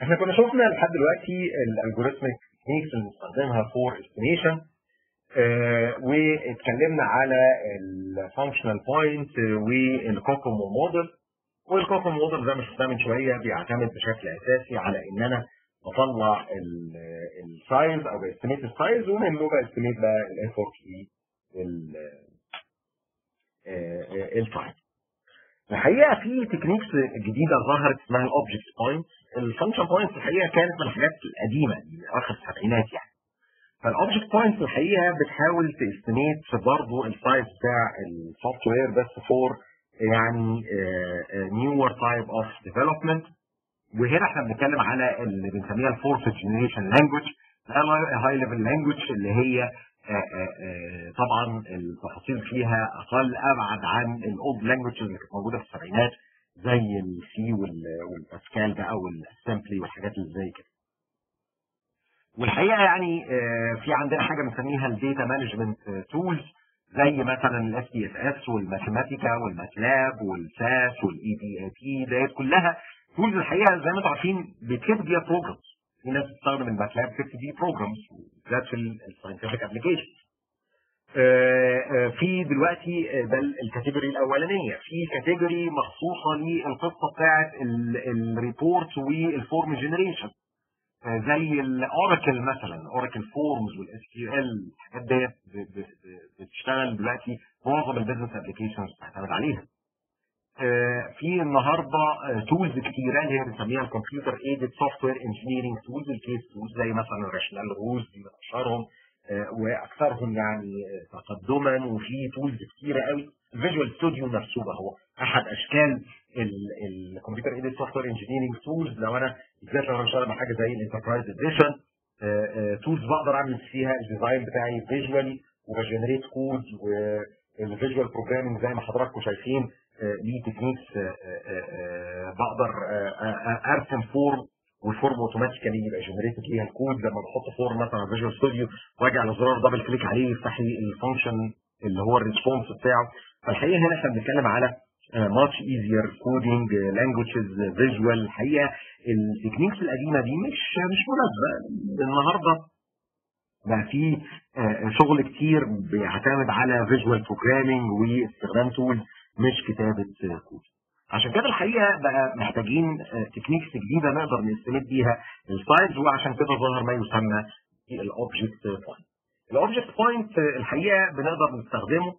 احنا كنا شفنا لحد دلوقتي الالجوريثميك تكنيكس اللي بنستخدمها فور استيميشن واتكلمنا على الفانكشنال بوينت والكوكومو موديل والكوكومو موديل زي ما شفناه من شويه بيعتمد بشكل اساسي على ان انا بطلع السايز او باستيميت السايز ومنه باستيميت بقى الايفورت التايم الحقيقه في تكنيكس جديده ظهرت اسمها الاوبجكت بوينت الفانكشن بوينت الحقيقه كانت من الحاجات القديمه من اخر السبعينات يعني فالاوبجكت بوينت الحقيقه بتحاول تستيميت برضه السايز بتاع السوفت وير بس فور يعني نيور تايب اوف ديفلوبمنت وهنا احنا بنتكلم على اللي بنسميها الفورث جنريشن لانجوج هاي ليفل لانجوج اللي هي طبعا التفاصيل فيها اقل ابعد عن الاولد لانجوج اللي كانت موجوده في السبعينات زي السي والباسكال بقى والاسمبلي والحاجات اللي زي كده. والحقيقه يعني في عندنا حاجه بنسميها الداتا مانجمنت تولز زي مثلا الاس دي اس اس والماثيماتيكا والماتلاب والساس والاي بي اي بي ديت كلها تولز الحقيقه زي ما انتم عارفين بتكتب بيها بروجرامز في ناس بتستخدم الماتلاب تكتب بيه بروجرامز بالذات في الساينتفك ابلكيشن في دلوقتي ده الكاتيجوري الاولانيه في كاتيجوري مخصوصه للقصه بتاعت الريبورت والفورم جنريشن زي الاوراكل مثلا اوراكل فورمز والاس كيو ال الحاجات ديت بتشتغل دلوقتي معظم البيزنس ابلكيشنز بتعتمد عليها في النهارده تولز كتيره اللي هي بنسميها الكمبيوتر ايدد سوفت وير انجينيرنج تولز الكيس تولز زي مثلا راشنال روز دي من اشهرهم واكثرهم يعني تقدما وفي تولز كتيره قوي الفيجوال ستوديو نفسه هو احد اشكال الكمبيوتر ايدد سوفت وير انجينيرنج تولز لو انا بالذات لو انا بشتغل بحاجه زي الانتربرايز اديشن تولز بقدر اعمل فيها الديزاين بتاعي فيجوالي وبجنريت كود والفيجوال بروجرامنج زي ما حضراتكم شايفين ليه تكنيكس بقدر ارسم فورم والفورم اوتوماتيكالي يبقى جنريتد ليها الكود لما بحط فورم مثلا على فيجوال ستوديو واجي على زرار دبل كليك عليه يفتح لي الفانكشن اللي هو الريسبونس بتاعه فالحقيقه هنا احنا بنتكلم على ماتش ايزير كودينج لانجوجز فيجوال الحقيقه التكنيكس القديمه دي مش مش مناسبه النهارده بقى في شغل كتير بيعتمد على فيجوال بروجرامينج واستخدام تولز مش كتابه كود عشان كده الحقيقه بقى محتاجين تكنيكس جديده نقدر نستمد بيها السايز وعشان كده ظهر ما يسمى الاوبجكت بوينت. الاوبجكت بوينت الحقيقه بنقدر نستخدمه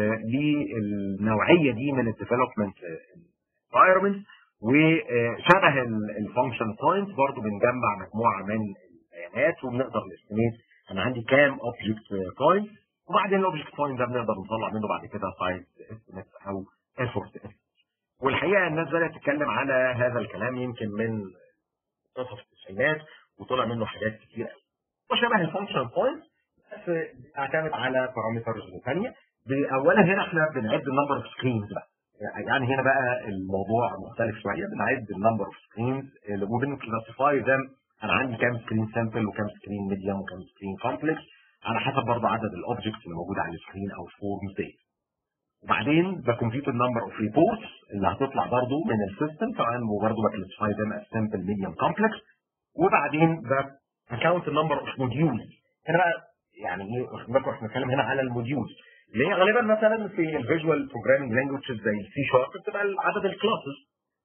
للنوعيه دي من الديفلوبمنت انفايرمنت وشبه الفانكشن بوينت برضه بنجمع مجموعه من البيانات وبنقدر نستمد انا عندي كام اوبجكت بوينت وبعدين الاوبجكت بوينت ده بنقدر نطلع منه بعد كده سايز استيميت او ايفورت والحقيقه الناس بدات تتكلم على هذا الكلام يمكن من منتصف التسعينات وطلع منه حاجات كتير قوي وشبه الفانكشن بوينت بس بتعتمد على بارامترز ثانيه اولا هنا احنا بنعد النمبر اوف سكرينز بقى يعني هنا بقى الموضوع مختلف شويه بنعد النمبر اوف سكرينز وبنكلاسيفاي ذم انا عندي كام سكرين سامبل وكام سكرين ميديوم وكام سكرين كومبلكس على حسب برضه عدد الاوبجكتس اللي موجوده على السكرين او الفورمز ديت وبعدين بكمبيوت النمبر اوف ريبورتس اللي هتطلع برضه من السيستم طبعا وبرضه بكلاسيفاي ذم از سامبل ميديوم كومبلكس وبعدين بكاونت النمبر اوف موديولز هنا بقى يعني ايه واخد بالكم احنا بنتكلم هنا على الموديولز اللي هي غالبا مثلا في الفيجوال بروجرامينج لانجوجز زي السي شارب بتبقى عدد الكلاسز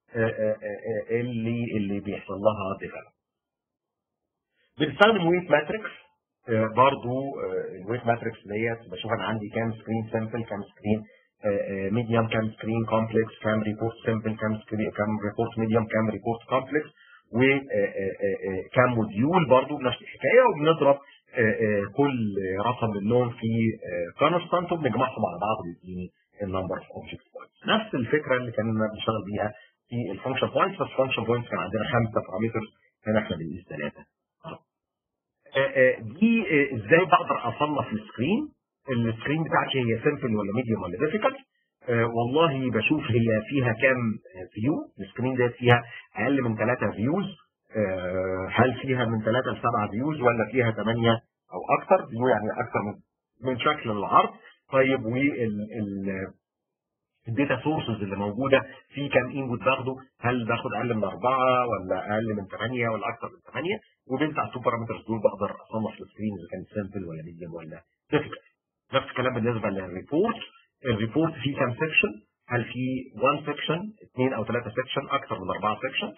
اللي اللي بيحصل لها ديفلوب بنستخدم ويت ماتريكس برضو الويت ماتريكس ديت بشوف انا عندي كام سكرين سامبل كام سكرين ميديوم كام سكرين كومبلكس كام ريبورت سامبل كام سكرين كام ريبورت ميديوم كام ريبورت كومبلكس وكام موديول برضو بنفس الحكايه وبنضرب كل رقم منهم في كونستانت وبنجمعهم على بعض بيديني النمبر اوف اوبجكت بوينتس نفس الفكره اللي كنا بنشتغل بيها في الفانكشن بوينتس بس الفانكشن بوينتس كان عندنا خمسه بارامترز هنا احنا بنقيس ثلاثه دي ازاي بقدر اصنف السكرين السكرين بتاعتي هي سمبل ولا ميديوم ولا ديفيكالت والله بشوف هي فيها كام فيو السكرين ديت فيها اقل من ثلاثه فيوز هل فيها من ثلاثه لسبعه فيوز ولا فيها ثمانيه او اكثر فيو يعني اكثر من من شكل العرض طيب وال الداتا سورسز اللي موجوده في كام انبوت باخده هل باخد اقل من اربعه ولا اقل من ثمانيه ولا اكثر من ثمانيه وبنت على التو بارامترز دول بقدر اصنف السكرين اذا كان سامبل ولا ميديم ولا ديفيكلت نفس الكلام بالنسبه للريبورت الريبورت فيه كام سيكشن هل في 1 سيكشن اثنين او ثلاثه سيكشن اكثر من اربعه سيكشن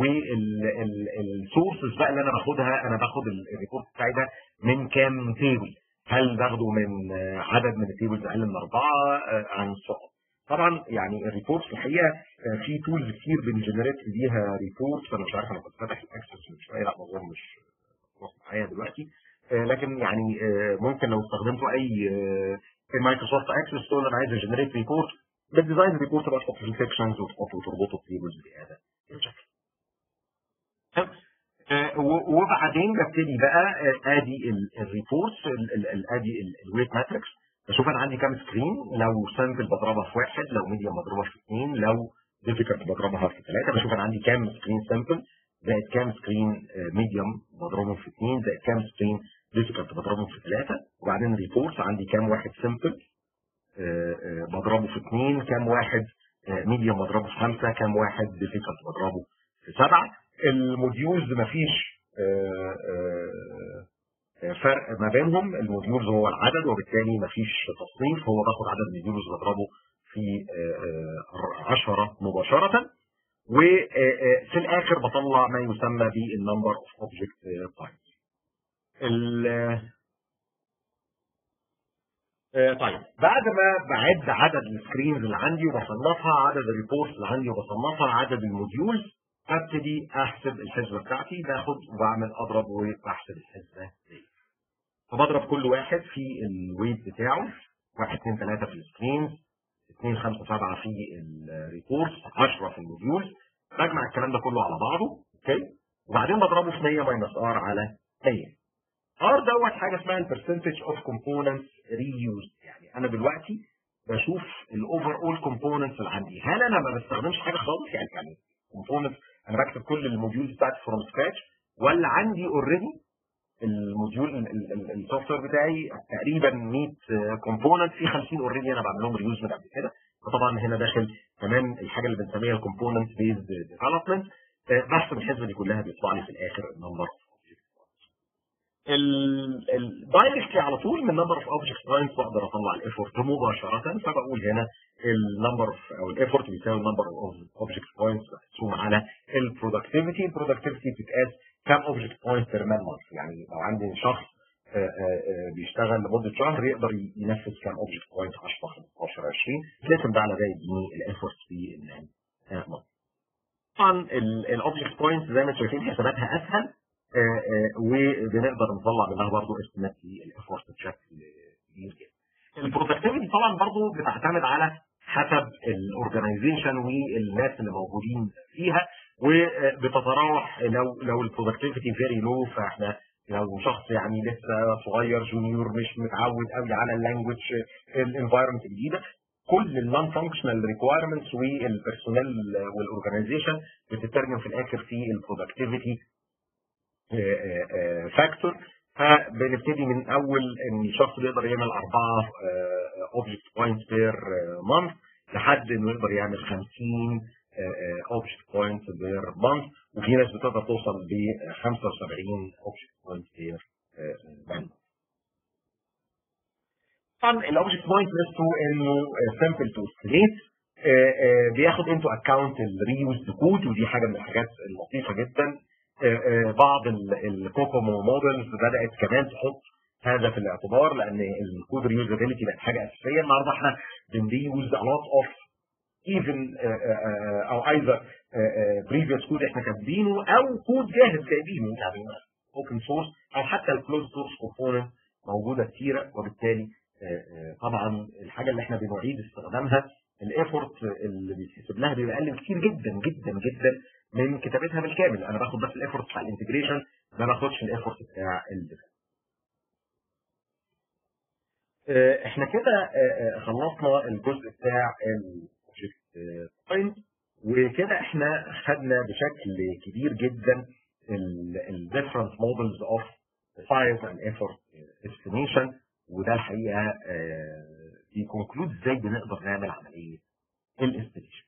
والسورسز بقى اللي انا باخدها انا باخد الريبورت بتاعي ده من كام تيبل هل باخده من عدد من التيبلز اقل من اربعه عن سقط طبعا يعني الريبورتس الحقيقه في تولز كتير بنجنريت بيها ريبورتس انا مش عارف انا كنت فاتح الاكسس مش لا ما مش معايا دلوقتي لكن يعني ممكن لو استخدمتوا اي مايكروسوفت اكسس تقول انا عايز اجنريت ريبورت بالديزاين ريبورت بقى تحط في السكشنز وتحطه وتربطه بتيبلز بهذا الشكل وبعدين ببتدي بقى ادي الريبورتس ادي الويت ماتريكس بشوف انا عندي كام سكرين لو سامبل بضربها في واحد لو ميديوم بضربها في اثنين لو ديفيكالت بضربها في ثلاثه بشوف انا عندي كام سكرين سامبل زائد كام سكرين ميديوم بضربهم في اثنين زائد كام سكرين ديفيكالت بضربهم في ثلاثه وبعدين ريبورتس عندي كام واحد سامبل بضربه في اثنين كام واحد ميديوم بضربه في خمسه كام واحد ديفيكالت بضربه في سبعه الموديولز مفيش فرق ما بينهم الموديولز هو العدد وبالتالي مفيش تصنيف هو باخد عدد الموديولز بضربه في 10 مباشرة وفي الاخر بطلع ما يسمى بالنمبر اوف اوبجكت تايمز طيب بعد ما بعد عدد السكرينز اللي عندي وبصنفها عدد الريبورتس اللي عندي وبصنفها عدد الموديولز ابتدي احسب الحسبه بتاعتي باخد وبعمل اضرب وبحسب الحسبه دي فبضرب كل واحد في الويت بتاعه 1 2 3 في السكرينز 2 5 7 في الريبورتس 10 في الموديولز بجمع الكلام ده كله على بعضه اوكي وبعدين بضربه في 100 ماينس ار على 100 ار دوت حاجه اسمها البرسنتج اوف كومبوننتس ريوز يعني انا دلوقتي بشوف الاوفر اول كومبوننتس اللي عندي هل انا ما بستخدمش حاجه خالص يعني يعني كومبوننتس انا بكتب كل الموديولز بتاعتي فروم سكراتش ولا عندي اوريدي الموديول السوفت وير بتاعي تقريبا 100 كومبوننت في 50 اوريدي انا بعمل لهم ريوز من قبل كده فطبعا هنا داخل كمان الحاجه اللي بنسميها الكومبوننت بيزد ديفلوبمنت بحسب الحسبه دي كلها بيطلع لي في الاخر النمبر الدايركتلي على طول من نمبر اوف اوبجكت بوينتس بقدر اطلع الايفورت مباشره فبقول هنا النمبر او الايفورت بيساوي النمبر اوف اوبجكت بوينتس مقسوم على البرودكتيفيتي البرودكتيفيتي بتتقاس كام اوبجكت بوينت بير مان مانث يعني لو عندي شخص بيشتغل لمده شهر يقدر ينفذ كام اوبجكت بوينت 10 15 20 لازم ده على ده يديني الايفورت في المان طبعا الاوبجكت بوينت زي ما انتم شايفين حساباتها اسهل آآ آآ وبنقدر نطلع منها برضه استيمات الايفورت بشكل كبير جدا. البرودكتيفيتي طبعا برضه بتعتمد على حسب الاورجنايزيشن والناس اللي موجودين فيها وبتتراوح لو لو البرودكتيفيتي فيري لو فاحنا لو شخص يعني لسه صغير جونيور مش متعود قوي على اللانجوج الانفايرمنت الجديده كل النون فانكشنال ريكوايرمنتس والبيرسونال والاورجنايزيشن بتترجم في الاخر في البرودكتيفيتي فاكتور فبنبتدي من اول ان الشخص بيقدر يعمل اربعه اوبجكت بوينت بير مانث لحد انه يقدر يعمل 50 اوبجكت بوينت بير مانث وفي ناس بتقدر توصل ب 75 اوبجكت بوينت بير مانث طبعا الاوبجكت بوينت ميزته انه سمبل تو استيميت بياخد انتو اكونت الريوز كود ودي حاجه من الحاجات اللطيفه جدا بعض الكوكومو مودلز بدات كمان تحط هذا في الاعتبار لان الكود ريوزابيلتي بقت حاجه اساسيه النهارده احنا بنريوز a lot of even او ايذر بريفيوس كود احنا كاتبينه او كود جاهز جايبينه يعني اوبن سورس او حتى الكلوز سورس كومبوننت موجوده كتيره وبالتالي طبعا الحاجه اللي احنا بنعيد استخدامها الايفورت اللي بيتحسب لها بيبقى اقل كتير جدا جدا جدا من كتابتها بالكامل انا باخد بس الايفورت بتاع الانتجريشن ما باخدش الايفورت بتاع الديزاين احنا كده خلصنا الجزء بتاع الاوبجكت بوينت وكده احنا خدنا بشكل كبير جدا الديفرنت مودلز اوف سايز اند ايفورت استيميشن وده الحقيقه بيكونكلود ازاي بنقدر نعمل عمليه الانستليشن